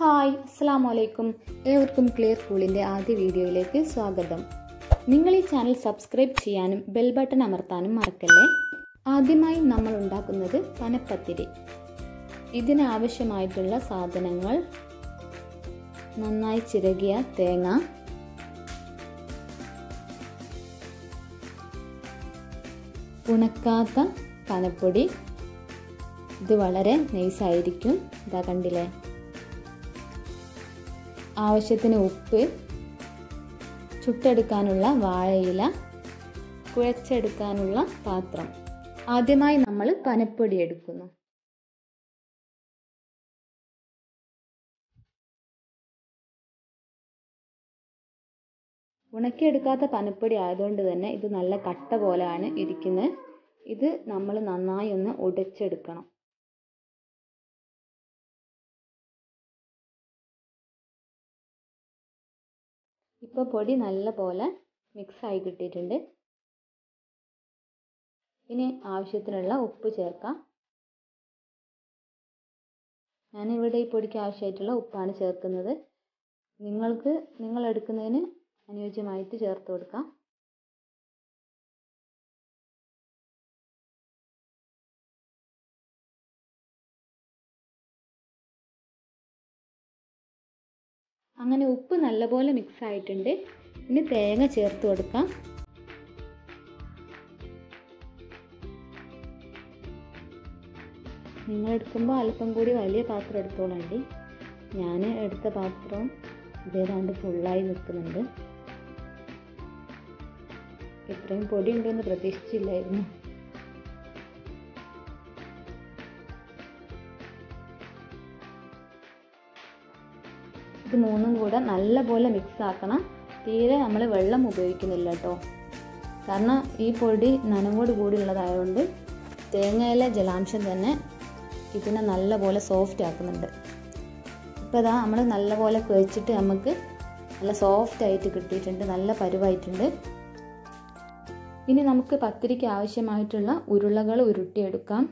hi അസ്സാം വലൈക്കും ഏവർക്കും ക്ലിയർ കൂളിൻ്റെ ആദ്യ വീഡിയോയിലേക്ക് സ്വാഗതം നിങ്ങൾ ഈ ചാനൽ സബ്സ്ക്രൈബ് ചെയ്യാനും ബെൽ ബട്ടൺ അമർത്താനും മറക്കല്ലേ ആദ്യമായി നമ്മൾ ഉണ്ടാക്കുന്നത് പനപ്പത്തിരി ഇതിന് ആവശ്യമായിട്ടുള്ള സാധനങ്ങൾ നന്നായി ചിരകിയ തേങ്ങ ഉണക്കാത്ത പനപ്പൊടി ഇത് വളരെ നൈസായിരിക്കും ഇതാ കണ്ടില്ലേ ആവശ്യത്തിന് ഉപ്പ് ചുട്ടെടുക്കാനുള്ള വാഴയില കുഴച്ചെടുക്കാനുള്ള പാത്രം ആദ്യമായി നമ്മൾ പനപ്പൊടി എടുക്കുന്നു ഉണക്കിയെടുക്കാത്ത പനപ്പൊടി ആയതുകൊണ്ട് തന്നെ ഇത് നല്ല കട്ട പോലെയാണ് ഇരിക്കുന്നത് ഇത് നമ്മൾ നന്നായി ഒന്ന് ഉടച്ചെടുക്കണം ഇപ്പോൾ പൊടി നല്ല പോലെ മിക്സ് ആയി കിട്ടിയിട്ടുണ്ട് ഇനി ആവശ്യത്തിനുള്ള ഉപ്പ് ചേർക്കാം ഞാനിവിടെ ഈ പൊടിക്ക് ആവശ്യമായിട്ടുള്ള ഉപ്പാണ് ചേർക്കുന്നത് നിങ്ങൾക്ക് നിങ്ങൾ എടുക്കുന്നതിന് അനുയോജ്യമായിട്ട് ചേർത്ത് കൊടുക്കാം അങ്ങനെ ഉപ്പ് നല്ലപോലെ മിക്സ് ആയിട്ടുണ്ട് ഇനി തേങ്ങ ചേർത്ത് കൊടുക്കാം നിങ്ങൾ എടുക്കുമ്പോൾ അല്പം കൂടി വലിയ പാത്രം എടുത്തോളാണ്ടി ഞാൻ എടുത്ത പാത്രം ഇതേതാണ്ട് ഫുള്ളായി നിൽക്കുന്നുണ്ട് ഇത്രയും പൊടി ഉണ്ടെന്ന് പ്രതീക്ഷിച്ചില്ലായിരുന്നു ഇത് മൂന്നും കൂടെ നല്ലപോലെ മിക്സ് ആക്കണം തീരെ നമ്മൾ വെള്ളം ഉപയോഗിക്കുന്നില്ല കേട്ടോ കാരണം ഈ പൊടി നനവോട് കൂടി ഉള്ളതായതുകൊണ്ട് തേങ്ങയിലെ ജലാംശം തന്നെ ഇതിനെ നല്ലപോലെ സോഫ്റ്റ് ആക്കുന്നുണ്ട് ഇപ്പോൾ ഇതാ നമ്മൾ നല്ലപോലെ കുഴച്ചിട്ട് നമുക്ക് നല്ല സോഫ്റ്റ് ആയിട്ട് കിട്ടിയിട്ടുണ്ട് നല്ല പരുവായിട്ടുണ്ട് ഇനി നമുക്ക് പത്തിരിക്ക് ആവശ്യമായിട്ടുള്ള ഉരുളകൾ ഉരുട്ടിയെടുക്കാം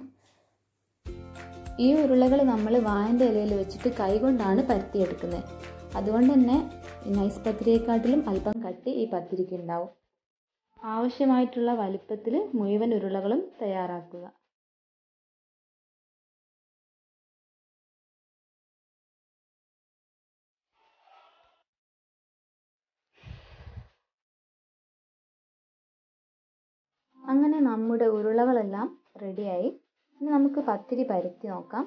ഈ ഉരുളകൾ നമ്മൾ വാഴൻ്റെ ഇലയിൽ വെച്ചിട്ട് കൈകൊണ്ടാണ് പരത്തിയെടുക്കുന്നത് അതുകൊണ്ട് തന്നെ നൈസ് പത്തിരിയെക്കാട്ടിലും അല്പം കട്ടി ഈ പത്തിരിക്ക് ഉണ്ടാവും ആവശ്യമായിട്ടുള്ള വലിപ്പത്തിൽ മുഴുവൻ ഉരുളകളും തയ്യാറാക്കുക അങ്ങനെ നമ്മുടെ ഉരുളകളെല്ലാം റെഡിയായി ഇനി നമുക്ക് പത്തിരി പരത്തി നോക്കാം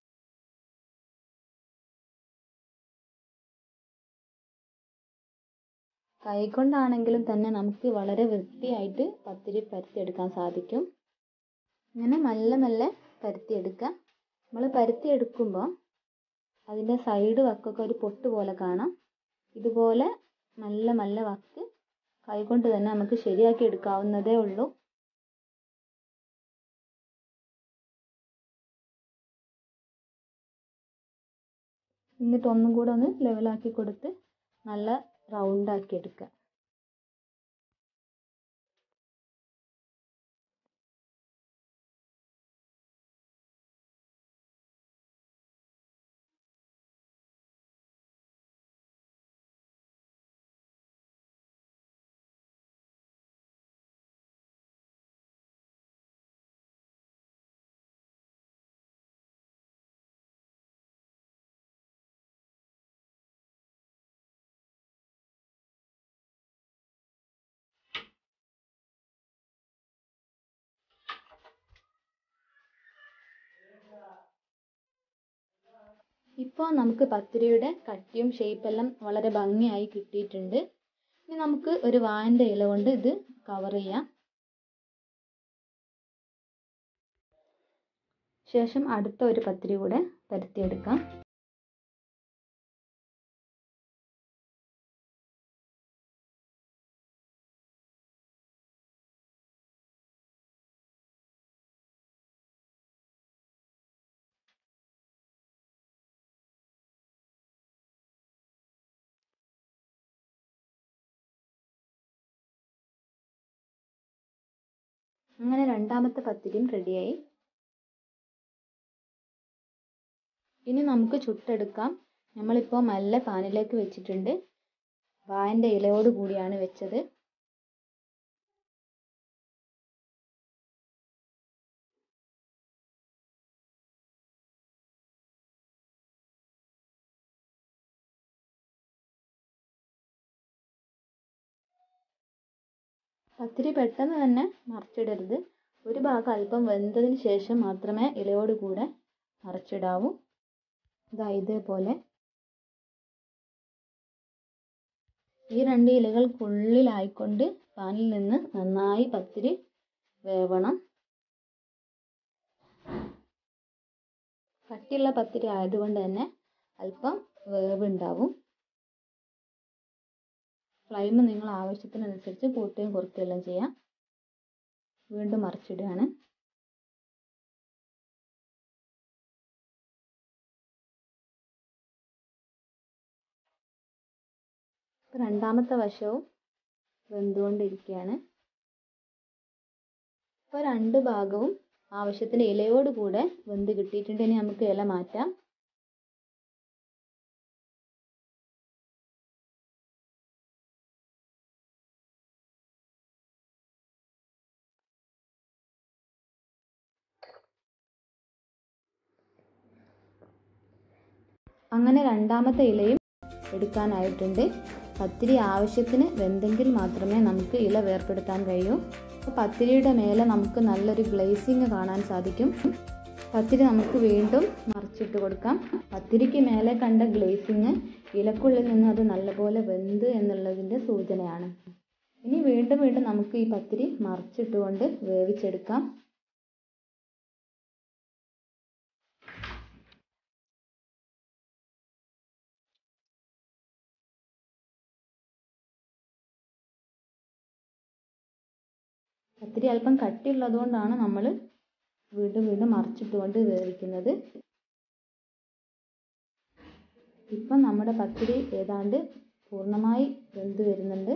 കൈകൊണ്ടാണെങ്കിലും തന്നെ നമുക്ക് വളരെ വൃത്തിയായിട്ട് പത്തിരി പരത്തിയെടുക്കാൻ സാധിക്കും ഇങ്ങനെ മെല്ലെ മെല്ലെ പരത്തിയെടുക്കുക നമ്മൾ പരത്തിയെടുക്കുമ്പോൾ അതിൻ്റെ സൈഡ് വക്കൊക്കെ ഒരു പൊട്ട് പോലെ കാണാം ഇതുപോലെ മെല്ലെ മെല്ലെ വക്ക് കൈകൊണ്ട് തന്നെ നമുക്ക് ശരിയാക്കി എടുക്കാവുന്നതേ ഉള്ളൂ എന്നിട്ട് ഒന്നും കൂടെ ഒന്ന് ലെവലാക്കി കൊടുത്ത് നല്ല റൗണ്ടാക്കി എടുക്കുക ഇപ്പോൾ നമുക്ക് പത്തിരിയുടെ കട്ടിയും ഷേപ്പെല്ലാം വളരെ ഭംഗിയായി കിട്ടിയിട്ടുണ്ട് ഇനി നമുക്ക് ഒരു വാഴൻ്റെ ഇല കൊണ്ട് ഇത് കവർ ചെയ്യാം ശേഷം അടുത്ത ഒരു പത്തിരി കൂടെ പരത്തിയെടുക്കാം അങ്ങനെ രണ്ടാമത്തെ പത്തിരിയും റെഡിയായി ഇനി നമുക്ക് ചുട്ടെടുക്കാം നമ്മളിപ്പോൾ നല്ല പാനിലേക്ക് വെച്ചിട്ടുണ്ട് വായൻ്റെ ഇലയോട് കൂടിയാണ് വെച്ചത് പത്തിരി പെട്ടെന്ന് തന്നെ മറിച്ചിടരുത് ഒരു ഭാഗം അല്പം വെന്തതിന് ശേഷം മാത്രമേ ഇലയോട് കൂടെ മറിച്ചിടാവൂ ഇതാ ഇതേപോലെ ഈ രണ്ട് ഇലകൾക്കുള്ളിലായിക്കൊണ്ട് പാനിൽ നിന്ന് നന്നായി പത്തിരി വേവണം കട്ടിയുള്ള പത്തിരി ആയതുകൊണ്ട് തന്നെ അല്പം വേവ് ഉണ്ടാവും ഫ്ലെയിം നിങ്ങൾ ആവശ്യത്തിനനുസരിച്ച് കൂട്ടുകയും കുറയ്ക്കുകയെല്ലാം ചെയ്യാം വീണ്ടും മറിച്ചിടുകയാണ് രണ്ടാമത്തെ വശവും വെന്തുകൊണ്ടിരിക്കുകയാണ് ഇപ്പോൾ രണ്ട് ഭാഗവും ആവശ്യത്തിന് ഇലയോട് കൂടെ വെന്ത് കിട്ടിയിട്ടുണ്ട് ഇനി നമുക്ക് ഇല മാറ്റാം അങ്ങനെ രണ്ടാമത്തെ ഇലയും എടുക്കാനായിട്ടുണ്ട് പത്തിരി ആവശ്യത്തിന് വെന്തെങ്കിൽ മാത്രമേ നമുക്ക് ഇല വേർപെടുത്താൻ കഴിയൂ പത്തിരിയുടെ മേലെ നമുക്ക് നല്ലൊരു ഗ്ലേസിങ് കാണാൻ സാധിക്കും പത്തിരി നമുക്ക് വീണ്ടും മറിച്ചിട്ട് കൊടുക്കാം പത്തിരിക്ക് മേലെ കണ്ട ഗ്ലേസിങ് ഇലക്കുള്ളിൽ നിന്ന് അത് നല്ലപോലെ വെന്ത് എന്നുള്ളതിൻ്റെ സൂചനയാണ് ഇനി വീണ്ടും വീണ്ടും നമുക്ക് ഈ പത്തിരി മറിച്ചിട്ടുകൊണ്ട് വേവിച്ചെടുക്കാം പത്തിരി അല്പം കട്ടിയുള്ളതുകൊണ്ടാണ് നമ്മൾ വീണ്ടും വീണ്ടും മറിച്ചിട്ടുകൊണ്ട് വേവിക്കുന്നത് ഇപ്പം നമ്മുടെ പത്തിരി ഏതാണ്ട് പൂർണ്ണമായി വെന്ത് വരുന്നുണ്ട്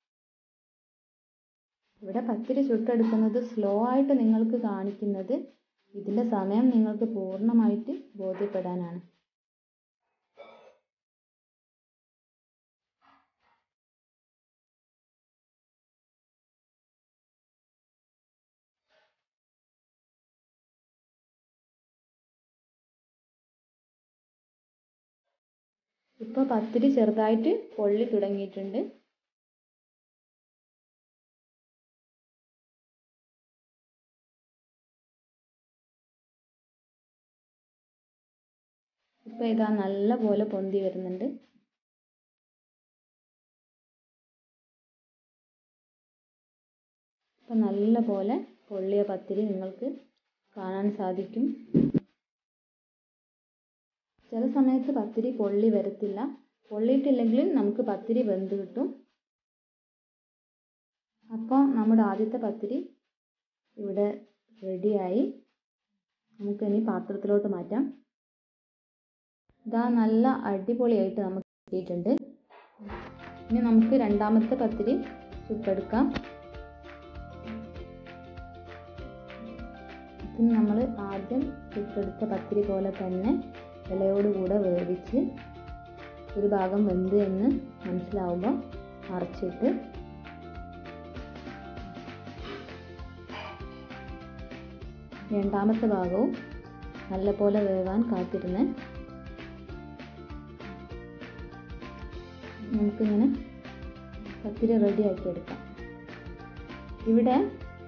ഇവിടെ പത്തിരി ചുട്ടെടുക്കുന്നത് സ്ലോ ആയിട്ട് നിങ്ങൾക്ക് കാണിക്കുന്നത് ഇതിൻ്റെ സമയം നിങ്ങൾക്ക് പൂർണ്ണമായിട്ട് ബോധ്യപ്പെടാനാണ് ഇപ്പോൾ പത്തിരി ചെറുതായിട്ട് പൊള്ളി തുടങ്ങിയിട്ടുണ്ട് ഇപ്പോൾ ഇതാ നല്ല പോലെ പൊന്തി വരുന്നുണ്ട് ഇപ്പം നല്ല പോലെ പൊള്ളിയ പത്തിരി നിങ്ങൾക്ക് കാണാൻ സാധിക്കും ചില സമയത്ത് പത്തിരി പൊള്ളി വരത്തില്ല പൊള്ളിയിട്ടില്ലെങ്കിൽ നമുക്ക് പത്തിരി വെന്ത് കിട്ടും അപ്പോൾ നമ്മുടെ ആദ്യത്തെ പത്തിരി ഇവിടെ റെഡിയായി നമുക്കിനി പാത്രത്തിലോട്ട് മാറ്റാം ഇതാ നല്ല അടിപൊളിയായിട്ട് നമുക്ക് കിട്ടിയിട്ടുണ്ട് ഇനി നമുക്ക് രണ്ടാമത്തെ പത്തിരി ചുട്ടെടുക്കാം ഇത് നമ്മൾ ആദ്യം ചുട്ടെടുത്ത പത്തിരി പോലെ തന്നെ ഇലയോടുകൂടെ വേവിച്ച് ഒരു ഭാഗം വെന്ത് എന്ന് മനസ്സിലാവുമ്പോൾ മറച്ചിട്ട് രണ്ടാമത്തെ ഭാഗവും നല്ലപോലെ വേവാൻ കാത്തിരുന്ന് നമുക്കിങ്ങനെ പത്തിരി റെഡിയാക്കി എടുക്കാം ഇവിടെ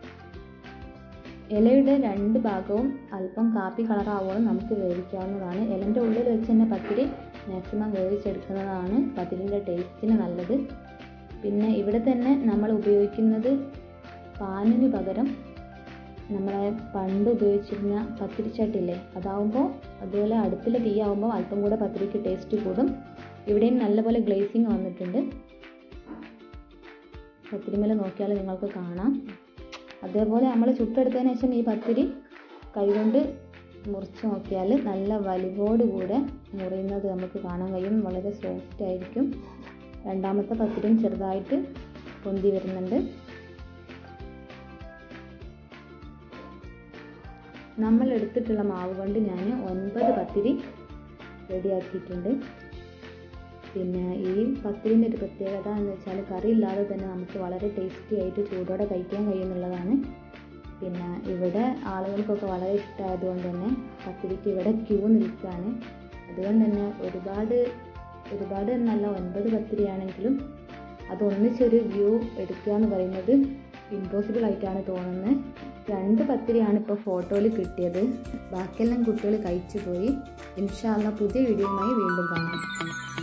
ഇലയുടെ രണ്ട് ഭാഗവും അല്പം കാപ്പി കളറാവുമ്പോൾ നമുക്ക് വേവിക്കാവുന്നതാണ് ഇലൻ്റെ ഉള്ളിൽ വെച്ച് തന്നെ പത്തിരി മാക്സിമം വേവിച്ചെടുക്കുന്നതാണ് പത്തിരിൻ്റെ ടേസ്റ്റിന് നല്ലത് പിന്നെ ഇവിടെ തന്നെ നമ്മൾ ഉപയോഗിക്കുന്നത് പാനിന് പകരം നമ്മളെ പണ്ട് ഉപയോഗിച്ചിരുന്ന പത്തിരിച്ചട്ടില്ലേ അതാവുമ്പോൾ അതുപോലെ അടുപ്പിലെ തീയാവുമ്പോൾ അല്പം കൂടെ പത്തിരിക്ക് ടേസ്റ്റ് കൂടും ഇവിടെയും നല്ലപോലെ ഗ്ലേസിങ് വന്നിട്ടുണ്ട് പത്തിരിമേൽ നോക്കിയാൽ നിങ്ങൾക്ക് കാണാം അതേപോലെ നമ്മൾ ചുട്ടെടുത്തതിന് ശേഷം ഈ പത്തിരി കൈകൊണ്ട് മുറിച്ച് നോക്കിയാൽ നല്ല വലിവോടുകൂടെ മുറിയുന്നത് നമുക്ക് കാണാൻ കഴിയും വളരെ സോഫ്റ്റ് ആയിരിക്കും രണ്ടാമത്തെ പത്തിരിയും ചെറുതായിട്ട് പൊന്തി വരുന്നുണ്ട് നമ്മൾ എടുത്തിട്ടുള്ള മാവ് കൊണ്ട് ഞാൻ ഒൻപത് പത്തിരി റെഡിയാക്കിയിട്ടുണ്ട് പിന്നെ ഈ പത്തിരിൻ്റെ ഒരു പ്രത്യേകത എന്ന് വെച്ചാൽ കറി ഇല്ലാതെ തന്നെ നമുക്ക് വളരെ ടേസ്റ്റി ആയിട്ട് ചൂടോടെ കഴിക്കാൻ കഴിയുന്നുള്ളതാണ് പിന്നെ ഇവിടെ ആളുകൾക്കൊക്കെ വളരെ ഇഷ്ടമായതുകൊണ്ട് തന്നെ പത്തിരിക്ക് ഇവിടെ ക്യൂ നിൽക്കുകയാണ് അതുകൊണ്ട് തന്നെ ഒരുപാട് ഒരുപാട് എന്നല്ല ഒൻപത് പത്തിരിയാണെങ്കിലും അത് ഒന്നിച്ചൊരു വ്യൂ എടുക്കുക എന്ന് പറയുന്നത് ഇമ്പോസിബിൾ ആയിട്ടാണ് തോന്നുന്നത് രണ്ട് പത്തിരിയാണ് ഇപ്പോൾ ഫോട്ടോയിൽ കിട്ടിയത് ബാക്കിയെല്ലാം കുട്ടികൾ കഴിച്ചു പോയി ഇൻഷാല്ല പുതിയ വീഡിയോയുമായി വീണ്ടും കാണാം